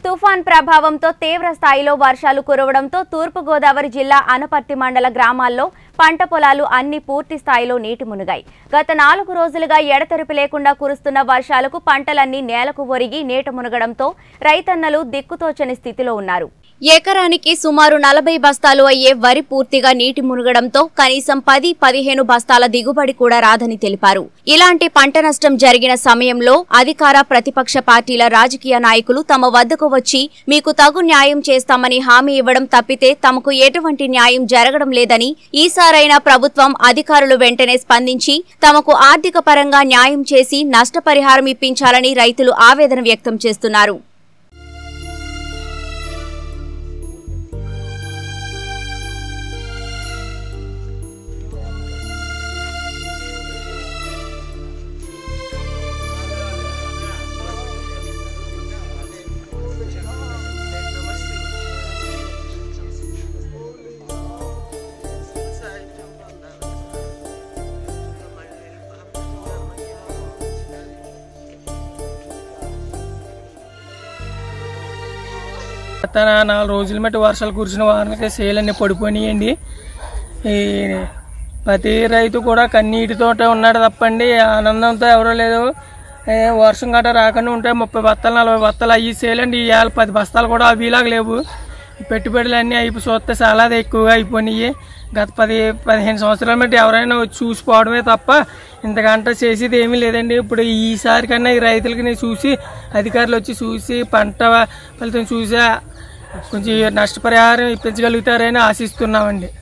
తుఫాన్ ప్రభావంతో తీవ్ర స్థాయిలో వర్షాలు కురవడంతో తూర్పుగోదావరి జిల్లా అనపర్తి మండల గ్రామాల్లో పంట పొలాలు అన్ని పూర్తి స్థాయిలో నీటి మునిగాయి గత నాలుగు రోజులుగా ఎడతెరిపి లేకుండా కురుస్తున్న వర్షాలకు పంటలన్నీ నేలకు ఒరిగి నీట మునగడంతో రైతన్నలు దిక్కుతోచని స్థితిలో ఉన్నారు ఎకరానికి సుమారు నలభై బస్తాలు అయ్యే వరి పూర్తిగా నీటి మునగడంతో కనీసం పది పదిహేను బస్తాల దిగుబడి కూడా రాదని తెలిపారు ఇలాంటి పంట నష్టం జరిగిన సమయంలో అధికార ప్రతిపక్ష పార్టీల రాజకీయ నాయకులు తమ వద్దకు వచ్చి మీకు తగు న్యాయం చేస్తామని హామీ ఇవ్వడం తప్పితే తమకు ఎటువంటి న్యాయం జరగడం లేదని ఈసారైనా ప్రభుత్వం అధికారులు వెంటనే స్పందించి తమకు ఆర్థిక పరంగా న్యాయం చేసి నష్టపరిహారం ఇప్పించాలని రైతులు ఆవేదన వ్యక్తం చేస్తున్నారు తన నాలుగు రోజుల మట్టి వర్షాలు కురిసిన వారానికి సేలన్నీ పడిపోయినాయండి ఈ ప్రతి రైతు కూడా కన్నీటితో ఉన్నాడు తప్పండి ఆనందంతో ఎవరూ లేదు ఏ వర్షం గట్రా రాకుండా ఉంటే ముప్పై బస్తాలు నలభై బస్తాలు అయ్యి సేలండి ఇవాళ పది బస్తాలు కూడా అవిలాగా లేవు ఈ పెట్టుబడులు అన్నీ అయిపోయి చూస్తే చాలా ఎక్కువగా అయిపోయినాయి గత పది పదిహేను సంవత్సరాల మట్టి ఎవరైనా వచ్చి చూసిపోవడమే తప్ప ఇంతకంటే చేసేది ఏమీ లేదండి ఇప్పుడు ఈసారి కన్నా ఈ రైతులకి చూసి అధికారులు వచ్చి చూసి పంట ఫలితం చూసి కొంచెం నష్టపరిహారం ఇప్పించగలుగుతారని ఆశిస్తున్నామండి